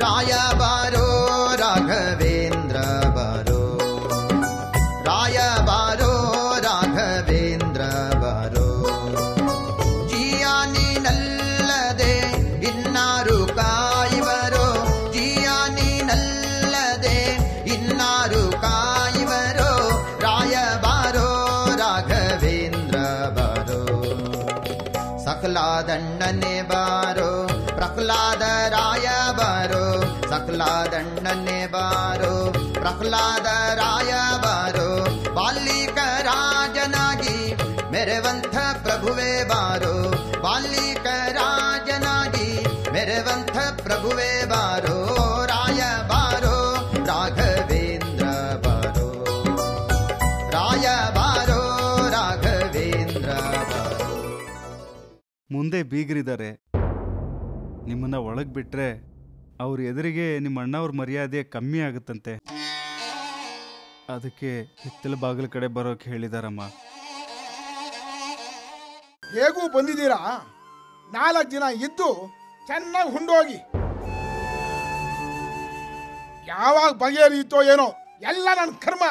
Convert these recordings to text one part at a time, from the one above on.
ರಾಯ ಬಾರೋ ರಾಘವೇಂದ್ರ ಬಾರೋ ರಾಯ ಬಾರೋ ರಾಘವೇಂದ್ರ ಬಾರೋ ಜಿಯಾನಿನಲ್ಲದೆ ಇನ್ನಾರು ಕಾಯುವರೋ ಜಿಯಾನಿನಲ್ಲದೆ ಇನ್ನಾರು ಕಾಯುವರೋ ರಾಯ ಬಾರೋ ರಾಘವೇಂದ್ರ ಬಾರೋ ಸಕಲಾದಣ್ಣನೆ ಬಾರೋ ಪ್ರಹ್ಲಾದ ರಾಯ ಬಾರೋ ಸಕಲಾದಣ್ಣನೆ ಬಾರೋ ಪ್ರಹ್ಲಾದ ರಾಯ ಬಾರೋ ಬಾಲಿಕ ರಾಜನಾಗಿ ಮೆರೆವಂಥ ಪ್ರಭುವೇ ಬಾರೋ ಬಾಲಿಕ ರಾಜನಾಗಿ ಮೆರೆವಂಥ ಪ್ರಭುವೇ ಬಾರೋ ರಾಯ ಬಾರೋ ರಾಘವೇಂದ್ರ ಬಾರೋ ರಾಯ ಬಾರೋ ರಾಘವೇಂದ್ರ ಬಾರೋ ಮುಂದೆ ಬೀಗರಿದ್ದಾರೆ ನಿಮ್ಮನ್ನ ಒಳಗೆ ಬಿಟ್ರೆ ಅವ್ರ ಎದುರಿಗೆ ನಿಮ್ಮ ಅಣ್ಣವ್ರ ಮರ್ಯಾದೆ ಕಮ್ಮಿ ಆಗುತ್ತಂತೆ ಅದಕ್ಕೆ ಹಿತ್ತಲ ಬಾಗಿಲ ಕಡೆ ಬರೋಕೆ ಹೇಳಿದಾರಮ್ಮ ಹೇಗೂ ಬಂದಿದ್ದೀರಾ ನಾಲ್ಕು ದಿನ ಇದ್ದು ಚೆನ್ನಾಗಿ ಹುಂಡೋಗಿ ಯಾವಾಗ ಬಗೆಹರಿಯುತ್ತೋ ಏನೋ ಎಲ್ಲ ನನ್ನ ಕರ್ಮ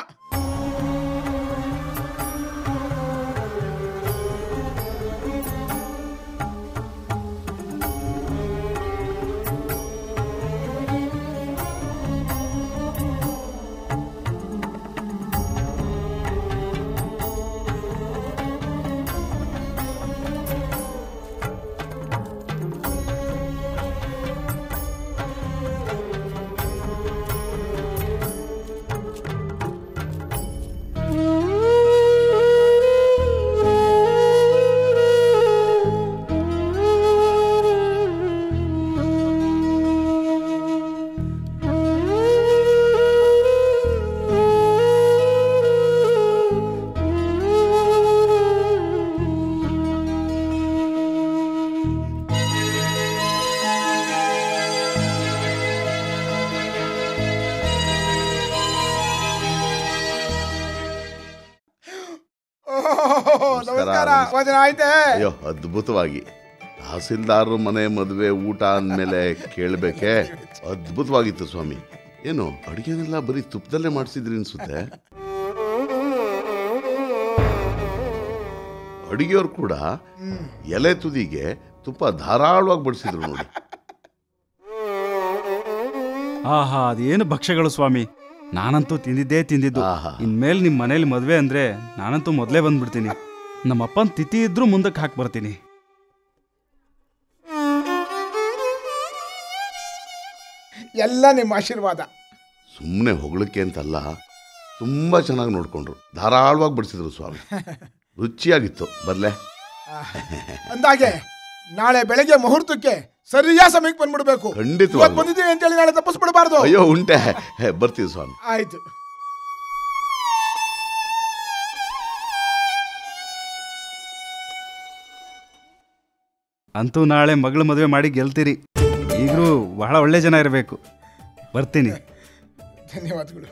ಓಹ್, ನಮಸ್ಕಾರ ಭೋಜನ ಆಯ್ತೆ ಅಯ್ಯೋ ಅದ್ಭುತವಾಗಿ ತಹಸೀಲ್ದಾರರು ಮನೆ ಮದುವೆ ಊಟ ಅಂದಮೇಲೆ ಕೇಳಬೇಕೆ ಅದ್ಭುತವಾಗಿತ್ತು ಸ್ವಾಮಿ ಏನು ಅಡುಗೆನೆಲ್ಲ ಬರೀ ತುಪ್ಪದಲ್ಲೇ ಮಾಡಿಸಿದ್ರಿ ಅನ್ಸುತ್ತೆ ಅಡುಗೆಯವ್ರು ಕೂಡ ಎಲೆ ತುದಿಗೆ ತುಪ್ಪ ಧಾರಾಳವಾಗಿ ಬಡಿಸಿದ್ರು ನೋಡಿ ಆಹಾ ಅದೇನು ಭಕ್ಷ್ಯಗಳು ಸ್ವಾಮಿ ನಾನಂತೂ ತಿಂದಿದ್ದೇ ತಿಂದಿದ್ದು ಆಹಾ. ಇನ್ಮೇಲೆ ನಿಮ್ಮ ಮನೇಲಿ ಮದುವೆ ಅಂದ್ರೆ ನಾನಂತೂ ಮೊದಲೇ ಬಂದ್ಬಿಡ್ತೀನಿ ನಮ್ಮ ಅಪ್ಪನ ತಿಥಿ ಇದ್ರೂ ಮುಂದಕ್ಕೆ ಹಾಕಿ ಬರ್ತೀನಿ ಎಲ್ಲ ನಿಮ್ಮ ಆಶೀರ್ವಾದ ಸುಮ್ಮನೆ ಹೊಗಳಕ್ಕೆ ಅಂತಲ್ಲ ತುಂಬ ಚೆನ್ನಾಗಿ ನೋಡ್ಕೊಂಡ್ರು ಧಾರಾಳವಾಗಿ ಬಡಿಸಿದ್ರು ಸ್ವಾಮಿ ರುಚಿಯಾಗಿತ್ತು ಬರ್ಲೆ ಅಂದಾಗೆ ನಾಳೆ ಬೆಳಗ್ಗೆ ಮುಹೂರ್ತಕ್ಕೆ ಸರಿಯಾದ ಸಮಯಕ್ಕೆ ಬಂದ್ಬಿಡ್ಬೇಕು ಖಂಡಿತವಾಗ್ಲೂ. ಇವತ್ತು ಬಂದಿದ್ದೀನಿ ಅಂತೇಳಿ ನಾಳೆ ತಪ್ಪಿಸ್ಬಿಡಬಾರ್ದು ಅಯ್ಯೋ ಉಂಟೆ ಹೇ, ಬರ್ತೀವಿ ಸ್ವಾಮಿ ಆಯ್ತು ಅಂತೂ ನಾಳೆ ಮಗಳ ಮದುವೆ ಮಾಡಿ ಗೆಲ್ತೀರಿ ಈಗಲೂ ಬಹಳ ಒಳ್ಳೆ ಜನ ಇರಬೇಕು ಬರ್ತೀನಿ ಧನ್ಯವಾದಗಳು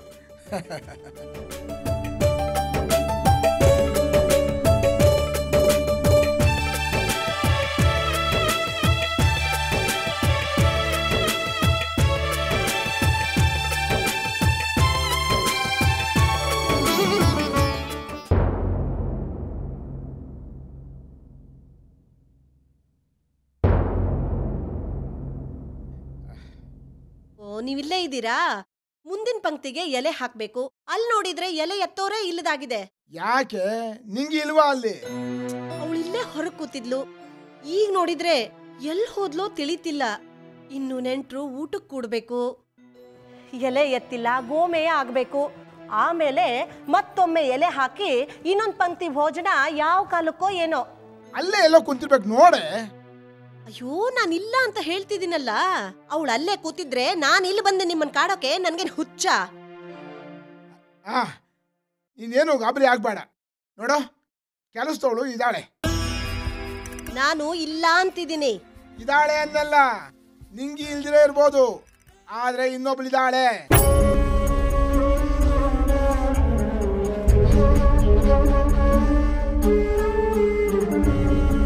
ಓ ನೀವಿಲ್ಲೇ ಇದ್ದೀರಾ ಮುಂದಿನ ಪಂಕ್ತಿಗೆ ಎಲೆ ಹಾಕ್ಬೇಕು ಅಲ್ಲಿ ನೋಡಿದ್ರೆ ಎಲೆ ಎತ್ತೋರೇ ಇಲ್ಲದಾಗಿದೆ ಯಾಕೆ ನಿಂಗೆ ಇಲ್ವಾ ಅಲ್ಲಿ ಅವಳು ಇಲ್ಲೇ ಹೊರಗ್ ಕೂತಿದ್ಲು ಈಗ ನೋಡಿದ್ರೆ ಎಲ್ ಹೋದ್ಲೋ ತಿಳಿತಿಲ್ಲ ಇನ್ನು ನೆಂಟ್ರು ಊಟಕ್ಕೆ ಕೂಡ್ಬೇಕು ಎಲೆ ಎತ್ತಿಲ್ಲ ಗೋಮೆಯ ಆಗ್ಬೇಕು ಆಮೇಲೆ ಮತ್ತೊಮ್ಮೆ ಎಲೆ ಹಾಕಿ ಇನ್ನೊಂದ್ ಪಂಕ್ತಿ ಭೋಜನ ಯಾವ ಕಾಲಕ್ಕೋ ಏನೋ ಅಲ್ಲೇ ಎಲ್ಲೋ ಕುಂತಿರ್ಬೇಕು ನೋಡೆ ಅಯ್ಯೋ ನಾನು ಇಲ್ಲ ಅಂತ ಹೇಳ್ತಿದ್ದೀನಲ್ಲ ಅವಳು ಅಲ್ಲೇ ಕೂತಿದ್ರೆ ನಾನು ಇಲ್ಲಿ ಬಂದೆ ನಿಮ್ಮನ್ ಕಾಡೋಕೆ ನನ್ಗೇನ್ ಹುಚ್ಚ ಆ ನೀನೇನು ಗಾಬರಿ ಆಗ್ಬೇಡ ನೋಡು ಕೆಲಸದವಳು ಇದ್ದಾಳೆ ನಾನು ಇಲ್ಲ ಅಂತಿದ್ದೀನಿ ಇದ್ದಾಳೆ ಅನ್ನಲ್ಲ ನಿಂಗೆ ಇಲ್ದಿರೇ ಇರ್ಬೋದು ಆದ್ರೆ ಇನ್ನೊಬ್ಳಿದ್ದಾಳೆ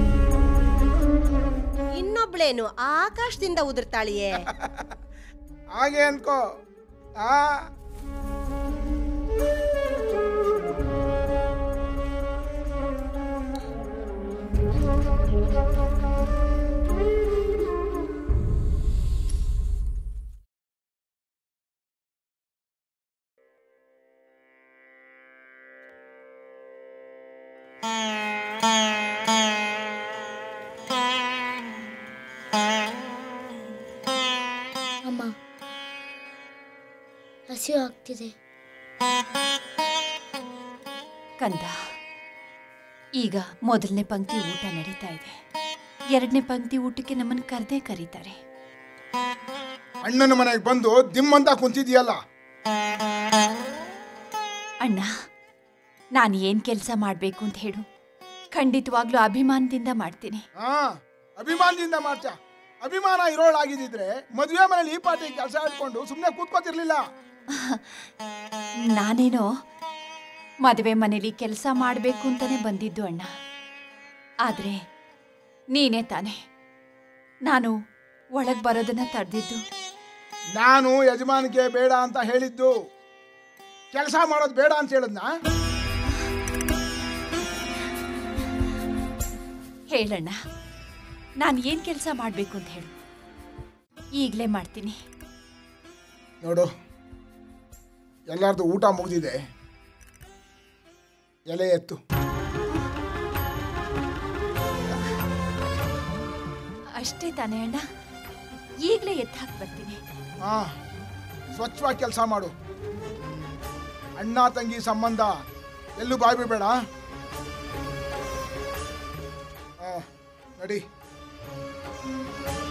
ಇನ್ನೊಬ್ಳೇನು ಆಕಾಶದಿಂದ ಉದುರ್ತಾಳಿಯೇ ಹಾಗೆ ಅನ್ಕೋ ಆ ಅಮ್ಮ ಹಸಿವು ಆಗ್ತಿದೆ ಕಂದ ಈಗ ಮೊದಲನೇ ಪಂಕ್ತಿ ಊಟ ನಡೀತಾ ಇದೆ ಎರಡನೇ ಪಂಕ್ತಿ ಊಟಕ್ಕೆ ನಮ್ಮನ್ನು ಕರೆದೇ ಕರೀತಾರೆ ಅಣ್ಣನ ಮನೆಗೆ ಬಂದು ದಿಮ್ಮಂತ ಕುಂತಿದ್ಯಲ್ಲ ಅಣ್ಣ ನಾನು ಏನು ಕೆಲಸ ಮಾಡಬೇಕು ಅಂತ ಹೇಳು ಖಂಡಿತವಾಗ್ಲೂ ಅಭಿಮಾನದಿಂದ ಮಾಡ್ತೀನಿ ಹಾ ಅಭಿಮಾನದಿಂದ ಮಾಡ್ತ ಅಭಿಮಾನ ಇರೋಳಾಗಿದ್ದಿದ್ರೆ ಮದುವೆ ಮನೇಲಿ ಈ ಪಾಟಿ ಕೆಲಸ ಇಟ್ಕೊಂಡು ಸುಮ್ಮನೆ ಕೂತ್ಕೋತಿರ್ಲಿಲ್ಲ ನಾನೇನೋ ಮದುವೆ ಮನೇಲಿ ಕೆಲಸ ಮಾಡಬೇಕು ಅಂತಾನೆ ಬಂದಿದ್ದು ಅಣ್ಣ ಆದರೆ ನೀನೇ ತಾನೆ ನಾನು ಒಳಗೆ ಬರೋದನ್ನ ತಡೆದಿದ್ದು ನಾನು ಯಜಮಾನಿಗೆ ಬೇಡ ಅಂತ ಹೇಳಿದ್ದು ಕೆಲಸ ಮಾಡೋದು ಬೇಡ ಅಂತ ಹೇಳಿದ್ನಾ ಹೇಳಣ್ಣ ನಾನು ಏನು ಕೆಲಸ ಮಾಡಬೇಕು ಅಂತ ಹೇಳು ಈಗಲೇ ಮಾಡ್ತೀನಿ ನೋಡು ಎಲ್ಲರದು ಊಟ ಮುಗ್ದಿದೆ ಎಲೆ ಎತ್ತು ಅಷ್ಟೇ ತಾನೇ ಅಣ್ಣ ಈಗಲೇ ಎತ್ತು ಹಾಕಿ ಬರ್ತೀನಿ ಹಾ ಸ್ವಚ್ಛವಾಗಿ ಕೆಲಸ ಮಾಡು ಅಣ್ಣ ತಂಗಿ ಸಂಬಂಧ ಎಲ್ಲೂ ಬಾಯ್ ಬಿಡಬೇಡ ಹಾ ನಡಿ